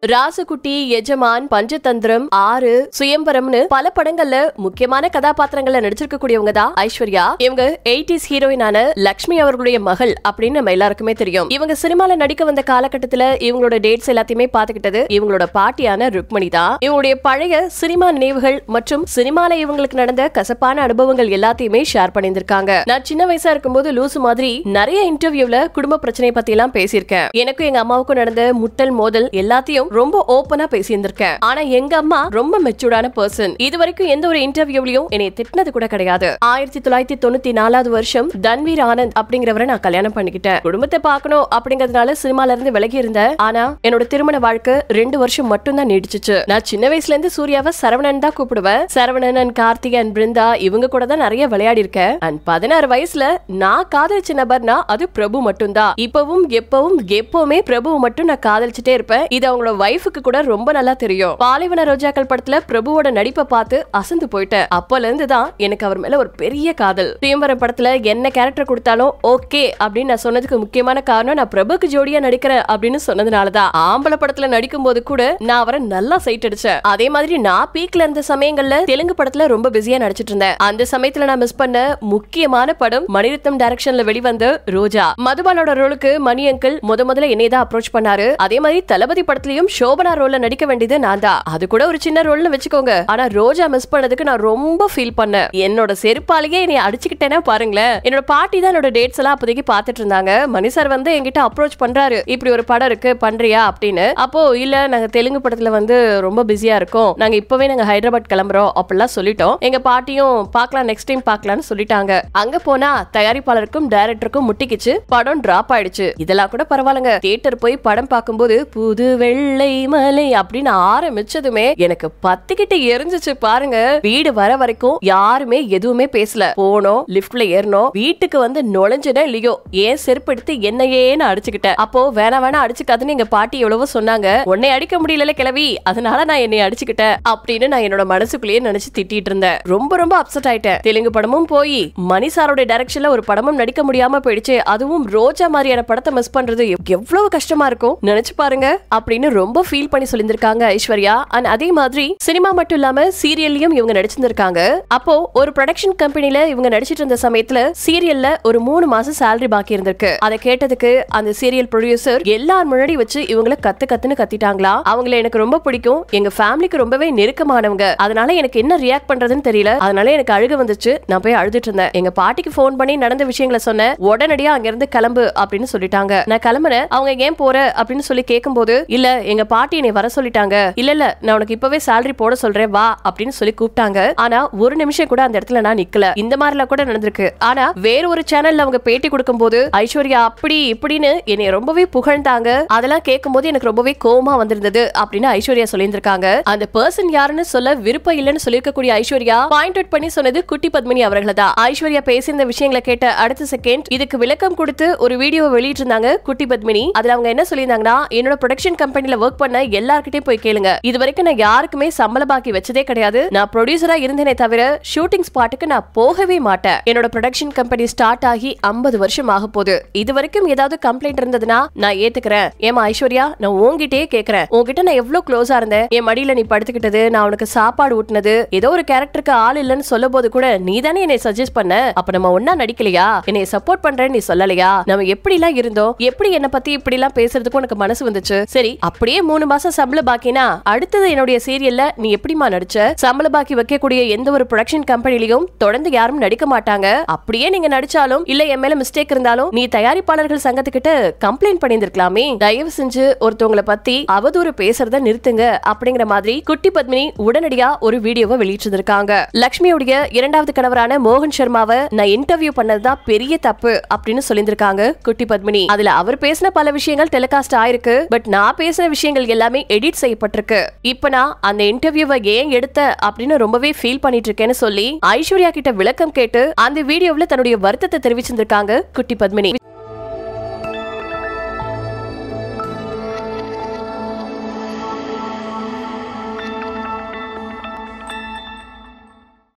ராசகுட்டி எஜமான் பஞ்சதந்திரம் ஆறு சுயம்பரம்னு பல படங்கள்ல முக்கியமான கதாபாத்திரங்கள்ல நடிச்சிருக்க கூடியவங்க தான் ஐஸ்வர்யா இவங்க எயிட்டிஸ் ஹீரோயினான லக்ஷ்மி அவர்களுடைய மகள் அப்படின்னு நம்ம எல்லாருக்குமே தெரியும் இவங்க சினிமால நடிக்க வந்த காலகட்டத்துல இவங்களோட டேட்ஸ் எல்லாத்தையுமே பாத்துக்கிட்டது இவங்களோட பாட்டியான ருக்மணி தான் இவங்களுடைய பழைய சினிமா நினைவுகள் மற்றும் சினிமால இவங்களுக்கு நடந்த கசப்பான அனுபவங்கள் எல்லாத்தையுமே ஷேர் பண்ணியிருந்திருக்காங்க நான் சின்ன வயசா இருக்கும்போது லூசு மாதிரி நிறைய இன்டர்வியூல குடும்ப பிரச்சனை பத்தி எல்லாம் பேசியிருக்கேன் எனக்கும் எங்க அம்மாவுக்கும் நடந்த முட்டல் மோதல் எல்லாத்தையும் ரொம்ப ஓப்பனா பேசியிருந்திருக்கேன் ஆனா எங்க அம்மா ரொம்ப மெச்சூர்டான பர்சன் இது வரைக்கும் எந்த ஒரு இன்டர்வியூலயும் என்னை திட்டினது கூட கிடையாது ஆயிரத்தி தொள்ளாயிரத்தி தொண்ணூத்தி நாலாவது வருஷம் தன்வீர் ஆனந்த் அப்படிங்கிறவரை நான் கல்யாணம் பண்ணிக்கிட்டேன் குடும்பத்தை பார்க்கணும் அப்படிங்கறதுனால சினிமால இருந்து விலகி இருந்தேன் ஆனா என்னோட திருமண வாழ்க்கை ரெண்டு வருஷம் மட்டும் தான் நீடிச்சிச்சு நான் சின்ன வயசுல இருந்து சூர்யாவை சரவணன் தான் கூப்பிடுவேன் சரவணன் அண்ட் கார்த்திக் அண்ட் பிருந்தா இவங்க கூட தான் நிறைய விளையாடி இருக்கேன் அண்ட் பதினாறு வயசுல நான் காதலிச்ச நபர்னா அது பிரபு மட்டும்தான் இப்பவும் எப்பவும் எப்பவுமே பிரபு மட்டும் நான் காதலிச்சுட்டே இருப்பேன் இது அவங்களோட வைஃபுக்கு கூட ரொம்ப நல்லா தெரியும் பாலைவன ரோஜாக்கள் படத்துல பிரபுவோட நடிப்பை பார்த்து அசந்து போயிட்டேன் அப்போல இருந்து தான் எனக்கு அவர் மேல ஒரு பெரிய காதல் சுயம்பரம் படத்துல என்ன கேரக்டர் கொடுத்தாலும் ஓகே அப்படின்னு நான் சொன்னதுக்கு முக்கியமான காரணம் நான் பிரபுக்கு ஜோடியா நடிக்கிறேன் அப்படின்னு சொன்னதுனாலதான் ஆம்பளை படத்துல நடிக்கும் போது கூட நான் அவரை நல்லா சைட் அடிச்சேன் அதே மாதிரி நான் பீக்ல இருந்த சமயங்கள்ல தெலுங்கு படத்துல ரொம்ப பிஸியா நடிச்சிட்டு இருந்தேன் அந்த சமயத்துல நான் மிஸ் பண்ண முக்கியமான படம் மணிரத்னம் டைரக்ஷன்ல வெளிவந்த ரோஜா மதுபாலோட ரோலுக்கு மணி அங்கிள் முத முதல்ல என்னை தான் அப்ரோச் பண்ணாரு அதே மாதிரி தளபதி படத்துலயும் சோபனா ரோல்ல நடிக்க வேண்டியது நான் தான் அது கூட ஒரு சின்ன ரோல்னு வச்சுக்கோங்க ஆனா ரோஜா மிஸ் பண்ணதுக்கு நான் ரொம்ப ஃபீல் பண்ணேன் என்னோட செருப்பாலேயே என்னை அடிச்சுக்கிட்டேன்னா பாருங்களேன் என்னோட பாட்டி தான் என்னோட டேட்ஸ் எல்லாம் அப்போதைக்கு பாத்துட்டு இருந்தாங்க மணி சார் வந்து என்கிட்ட அப்ரோச் பண்றாரு இப்படி ஒரு படம் இருக்கு பண்றியா அப்படின்னு அப்போ இல்ல நாங்க தெலுங்கு படத்துல வந்து ரொம்ப பிஸியா இருக்கோம் நாங்க இப்பவே நாங்க ஹைதராபாத் கிளம்புறோம் அப்படிலாம் சொல்லிட்டோம் எங்க பாட்டியும் பார்க்கலாம் நெக்ஸ்ட் டைம் பார்க்கலாம்னு சொல்லிட்டாங்க அங்க போனா தயாரிப்பாளருக்கும் டைரக்டருக்கும் முட்டிக்கிச்சு படம் டிராப் ஆயிடுச்சு இதெல்லாம் கூட பரவாயில்லைங்க தியேட்டர் போய் படம் பார்க்கும்போது புது வெள்ளை மலை அப்படின்னு ஆரம்பிச்சதுமே எனக்கு பத்துக்கிட்டு எரிஞ்சிச்சு பாருங்க வீடு வர வரைக்கும் யாருமே எதுவுமே பேசல போனோம் லிப்ட்ல ஏறணும் வீட்டுக்கு வந்து நுழைஞ்சனே இல்லையோ ஏன் செருப்பு எடுத்து என்னையே நான் அடிச்சுக்கிட்டேன் அப்போ வேணா வேணா அடிச்சுக்காதுன்னு எங்க பாட்டி எவ்வளவோ சொன்னாங்க உன்னை அடிக்க முடியல கிளவி அதனால நான் என்னை அடிச்சுக்கிட்டேன் அப்படின்னு நான் என்னோட மனசுக்குள்ளேயே நினைச்சு திட்டிட்டு இருந்தேன் ரொம்ப ரொம்ப அப்செட் ஆயிட்டேன் தெலுங்கு படமும் போய் மணி சாரோட டைரக்ஷன்ல ஒரு படமும் நடிக்க முடியாம போயிடுச்சு அதுவும் ரோஜா மாதிரியான படத்தை மிஸ் பண்றது எவ்வளவு கஷ்டமா இருக்கும் நினைச்சு பாருங்க அப்படின்னு ரொம்ப ஃபீல் பண்ணி சொல்லியிருந்திருக்காங்க ஐஸ்வர்யா அண்ட் அதே மாதிரி சினிமா மட்டும் இல்லாம சீரியல்லையும் இவங்க நடிச்சிருந்திருக்காங்க அப்போ ஒரு ப்ரொடக்ஷன் கம்பெனில இவங்க நடிச்சிட்டு இருந்த சமயத்துல சீரியல்ல ஒரு மூணு மாசம் சேலரி பாக்கி இருந்திருக்கு அதை கேட்டதுக்கு அந்த சீரியல் ப்ரொடியூசர் எல்லார் முன்னாடி வச்சு இவங்கள கத்து கத்துன்னு கத்திட்டாங்களா அவங்கள எனக்கு ரொம்ப பிடிக்கும் எங்க ஃபேமிலிக்கு ரொம்பவே நெருக்கமானவங்க அதனால எனக்கு என்ன ரியாக்ட் பண்றதுன்னு தெரியல அதனால எனக்கு அழுக வந்துச்சு நான் போய் அழுதுட்டு இருந்தேன் எங்க பாட்டிக்கு ஃபோன் பண்ணி நடந்த விஷயங்களை சொன்னேன் உடனடியா அங்க இருந்து கிளம்பு அப்படின்னு சொல்லிட்டாங்க நான் கிளம்புறேன் அவங்க ஏன் போற அப்படின்னு சொல்லி கேட்கும்போது இல்ல எங்க பாட்டி என்னை வர சொல்லிட்டாங்க இல்ல இல்ல நான் உனக்கு இப்பவே சேலரி போட சொல்றேன் வா அப்படின்னு சொல்லி கூப்பிட்டாங்க ஆனா ஒரு நிமிஷம் கூட அந்த இடத்துல நான் நிக்கல இந்த மாதிரிலாம் கூட நடந்திருக்கு ஆனா வேற ஒரு சேனல்ல அவங்க பேட்டி கொடுக்கும்போது ஐஸ்வர்யா அப்படி இப்படின்னு என்னை ரொம்பவே புகழ்ந்தாங்க அதெல்லாம் கேட்கும்போது எனக்கு ரொம்பவே கோவமா வந்திருந்தது அப்படின்னு ஐஸ்வர்யா சொல்லியிருந்திருக்காங்க அந்த பர்சன் யாருன்னு சொல்ல விருப்பம் இல்லைன்னு சொல்லியிருக்கக்கூடிய ஐஸ்வர்யா பாயிண்ட் அவுட் பண்ணி சொன்னது குட்டி பத்மினி அவர்கள் தான் ஐஸ்வர்யா பேசியிருந்த விஷயங்களை கேட்ட அடுத்த செகண்ட் இதுக்கு விளக்கம் கொடுத்து ஒரு வீடியோ வெளியிட்டு இருந்தாங்க குட்டி பத்மினி அதுல அவங்க என்ன சொல்லியிருந்தாங்கன்னா என்னோட ப்ரொடக்ஷன் கம்பெனில ஒர்க் பண்ண எல்லார்கிட்டயும் போய் கேளுங்க இது வரைக்கும் நான் யாருக்குமே சம்பள பாக்கி வச்சதே கிடையாது நான் ப்ரொடியூசரா இருந்தேனே தவிர ஷூட்டிங் ஸ்பாட்டுக்கு நான் போகவே மாட்டேன் என்னோட ப்ரொடக்ஷன் கம்பெனி ஸ்டார்ட் ஆகி 50 வருஷம் ஆக போகுது இது வரைக்கும் ஏதாவது கம்ப்ளைண்ட் இருந்ததுன்னா நான் ஏத்துக்கிறேன் ஏமா ஐஸ்வர்யா நான் உன்கிட்டயே கேக்குறேன் உன்கிட்ட நான் எவ்வளவு க்ளோஸா இருந்தேன் என் மடியில நீ படுத்துக்கிட்டது நான் உனக்கு சாப்பாடு ஊட்டினது ஏதோ ஒரு கேரக்டருக்கு ஆள் இல்லைன்னு சொல்லும் போது கூட நீ தானே என்னை சஜஸ்ட் பண்ண அப்ப நம்ம ஒன்னா நடிக்கலையா என்னை சப்போர்ட் பண்றேன்னு நீ சொல்லலையா நம்ம எப்படி எல்லாம் இருந்தோம் எப்படி என்ன பத்தி இப்படி எல்லாம் பேசுறதுக்கு உனக்கு மனசு வந்துச்சு சரி அப்படியே மூணு மாசம் சம்பள பாக்கினா அடுத்தது என்னுடைய சீரியல்ல நீ எப்படிமா நடிச்ச சம்பள பாக்கி வைக்கக்கூடிய எந்த ஒரு ப்ரொடக்ஷன் கம்பெனிலையும் தொடர்ந்து யாரும் நடிக்க மாட்டாங்க அப்படியே நீங்க நடிச்சாலும் இல்ல என் மேல மிஸ்டேக் இருந்தாலும் நீ தயாரிப்பாளர்கள் சங்கத்துக்கிட்ட கம்ப்ளைண்ட் பண்ணியிருந்திருக்கலாமே தயவு செஞ்சு ஒருத்தவங்கள பத்தி அவதூறு பேசுறத நிறுத்துங்க அப்படிங்கிற மாதிரி குட்டி பத்மினி உடனடியா ஒரு வீடியோவை வெளியிட்டிருந்திருக்காங்க லக்ஷ்மியுடைய இரண்டாவது கணவரான மோகன் சர்மாவை நான் இன்டர்வியூ பண்ணதுதான் பெரிய தப்பு அப்படின்னு சொல்லியிருந்திருக்காங்க குட்டி பத்மினி அதுல அவர் பேசின பல விஷயங்கள் டெலிகாஸ்ட் ஆயிருக்கு பட் நான் பேசின விஷயங்கள் எல்லாமே எடிட் செய்யப்பட்டிருக்கு இப்ப நான் அந்த இன்டர்வியூவை ஏன் எடுத்த அப்படின்னு ரொம்பவே ஃபீல் பண்ணிட்டு இருக்கேன்னு சொல்லி ஐஸ்வர்யா கிட்ட விளக்கம் கேட்டு அந்த வீடியோவுல தன்னுடைய வருத்தத்தை தெரிவிச்சிருந்திருக்காங்க குட்டி பத்மினி